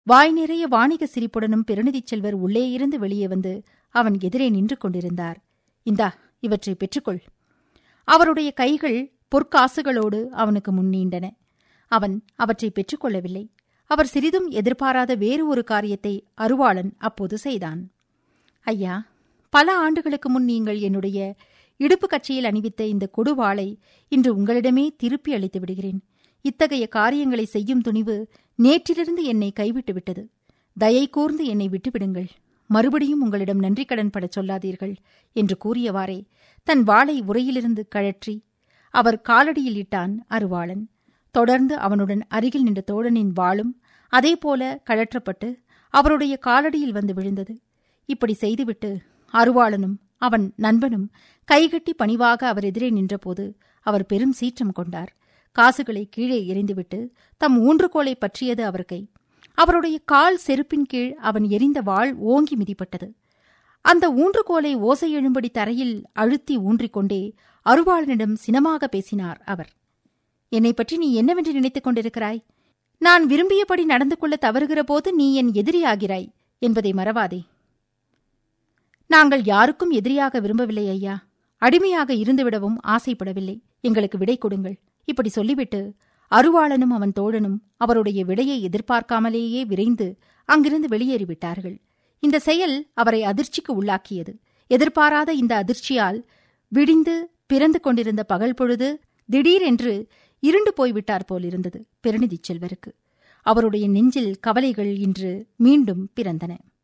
வாய் நிறைய வாணிக சிரிப்புடனும் பெருநிதிச் செல்வர் உள்ளே இருந்து வெளியே வந்து அவன் எதிரே நின்று கொண்டிருந்தார் இந்தா இவற்றை பெற்றுக்கொள் அவருடைய கைகள் பொற்காசுகளோடு அவனுக்கு முன் நீண்டன அவன் அவற்றை பெற்றுக்கொள்ளவில்லை அவர் சிறிதும் எதிர்பாராத வேறு ஒரு காரியத்தை அருவாளன் அப்போது செய்தான் ஐயா பல ஆண்டுகளுக்கு முன் நீங்கள் என்னுடைய இடுப்பு கட்சியில் அணிவித்த இந்த கொடுவாளை இன்று உங்களிடமே திருப்பி அளித்து விடுகிறேன் இத்தகைய காரியங்களை செய்யும் துணிவு நேற்றிலிருந்து என்னை கைவிட்டு விட்டது தயை கூர்ந்து என்னை விட்டுவிடுங்கள் மறுபடியும் உங்களிடம் நன்றி கடன் படச் சொல்லாதீர்கள் என்று கூறியவாறே தன் வாளை உரையிலிருந்து கழற்றி அவர் காலடியில் இட்டான் அருவாளன் தொடர்ந்து அவனுடன் அருகில் நின்ற தோழனின் வாளும் அதேபோல கழற்றப்பட்டு அவருடைய காலடியில் வந்து விழுந்தது இப்படி செய்துவிட்டு அருவாளனும் அவன் நண்பனும் கைகட்டி பணிவாக அவர் எதிரே நின்றபோது அவர் பெரும் சீற்றம் கொண்டார் காசுகளை கீழே எறிந்துவிட்டு தம் ஊன்றுகோலை பற்றியது அவர் கை அவருடைய கால் செருப்பின் கீழ் அவன் எரிந்த வாள் ஓங்கி மிதிப்பட்டது அந்த ஊன்றுகோலை ஓசை எழும்படி தரையில் அழுத்தி ஊன்றிக்கொண்டே அருவாளனிடம் சினமாக பேசினார் அவர் என்னை பற்றி நீ என்னவென்று நினைத்துக் கொண்டிருக்கிறாய் நான் விரும்பியபடி நடந்து கொள்ள தவறுகிற போது நீ என் எதிரியாகிறாய் என்பதை மறவாதே நாங்கள் யாருக்கும் எதிரியாக விரும்பவில்லை ஐயா அடிமையாக இருந்துவிடவும் ஆசைப்படவில்லை எங்களுக்கு விடை கொடுங்கள் இப்படி சொல்லிவிட்டு அருவாளனும் அவன் தோழனும் அவருடைய விடையை எதிர்பார்க்காமலேயே விரைந்து அங்கிருந்து வெளியேறிவிட்டார்கள் இந்த செயல் அவரை அதிர்ச்சிக்கு உள்ளாக்கியது எதிர்பாராத இந்த அதிர்ச்சியால் விடிந்து பிறந்து கொண்டிருந்த பகல் பொழுது திடீரென்று இருண்டு போய்விட்டார் போலிருந்தது பெருநிதிச் செல்வருக்கு அவருடைய நெஞ்சில் கவலைகள் இன்று மீண்டும் பிறந்தன